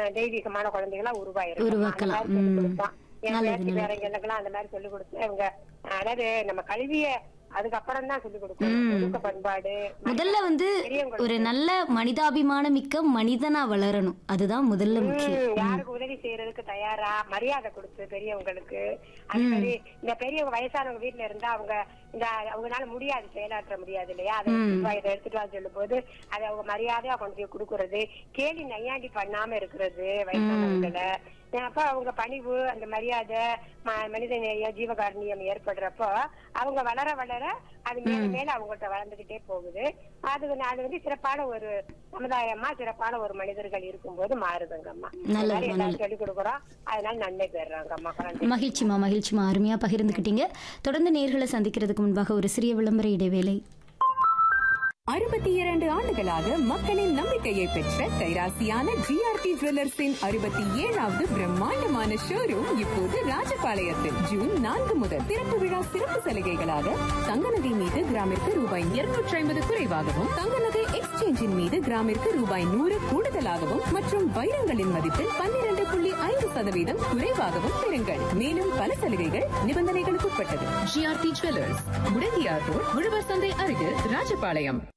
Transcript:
அஹ், தெய்வீகமான குழந்தைகளா உருவாயிருக்கு உருவாக்கலாம். அந்த மாதிரி சொல்லி ம். கொடுத்தோம் என் நல்லது, பேத்தி நல்லது. பேரங்களுக்கெல்லாம் அந்த மாதிரி சொல்லி கொடுத்து அவங்க அதாவது நம்ம கல்விய அதுக்கப்புறம் தான் சொல்லி கொடுக்கணும் ஒழுக்க பண்பாடு முதல்ல வந்து பெரியவங்களுக்கு. ஒரு நல்ல மனிதாபிமான மிக்க மனிதனா வளரணும் அதுதான் முதல்ல முக்கியம் ம், யாருக்கு உதவி செய்யறதுக்கு தயாரா மரியாதை கொடுத்து பெரியவங்களுக்கு அது மாதிரி இந்த பெரியவங்க வயசானவங்க வீட்டுல இருந்தா அவங்க இந்த அவங்களால முடியாது செயலாற்ற முடியாது இல்லையா அதை எடுத்துட்டு வா, இதை எடுத்துட்டு வா சொல்லும் போது அதை அவங்க மரியாதையா கொண்டு போய் கொடுக்கறது கேலி நையாண்டி பண்ணாம இருக்கிறது வயசானவங்களை அப்ப அவங்க பணிவு அந்த மரியாதை ம- மனித நேயம் ஜீவகாருண்யம் ஏற்படுறப்போ அவங்க வளர வளர அது மேல மேல அவங்கள்ட்ட வளர்ந்துகிட்டே போகுது அது வந்து- அது வந்து சிறப்பான ஒரு சமுதாயமா சிறப்பான ஒரு மனிதர்கள் இருக்கும்போது மாறுதுங்கம்மா நல்லது, அது மாதிரி எல்லாரும் சொல்லிக் கொடுக்குறோம் அதனால நன்மை பெறுறாங்கம்மா குழந்தை மகிழ்ச்சிமா மகிழ்ச்சிமா அருமையா பகிர்ந்துக்கிட்டீங்க தொடர்ந்து நேர்களை சந்திக்கிறதுக்கு முன்பாக ஒரு சிறிய விளம்பர இடைவேளை அறுபத்தி இரண்டு ஆண்டுகளாக மக்களின் நம்பிக்கையை பெற்ற கைராசியான ஜிஆர்டி ஜுவல்லர்ஸின் அறுபத்தி ஏழாவது பிரம்மாண்டமான ஷோரூம் இப்போது ராஜபாளையத்தில் ஜூன் நான்கு முதல் திறப்பு விழா சிறப்பு சலுகைகளாக தங்க நகை மீது கிராமிற்கு ரூபாய் இருநூற்றி ஐம்பது குறைவாகவும் தங்க நகை எக்ஸ்சேஞ்சின் மீது கிராமிற்கு ரூபாய் நூறு கூடுதலாகவும் மற்றும் வைரங்களின் மதிப்பில் பன்னிரண்டு புள்ளி ஐந்து சதவீதம் குறைவாகவும் பெறுங்கள் மேலும் பல சலுகைகள் நிபந்தனைகளுக்கு உட்பட்டது ஜிஆர்டி ஜுவல்லர்ஸ் முடங்கியார் ரோட் உழவர் சந்தை அருகில் ராஜபாளையம்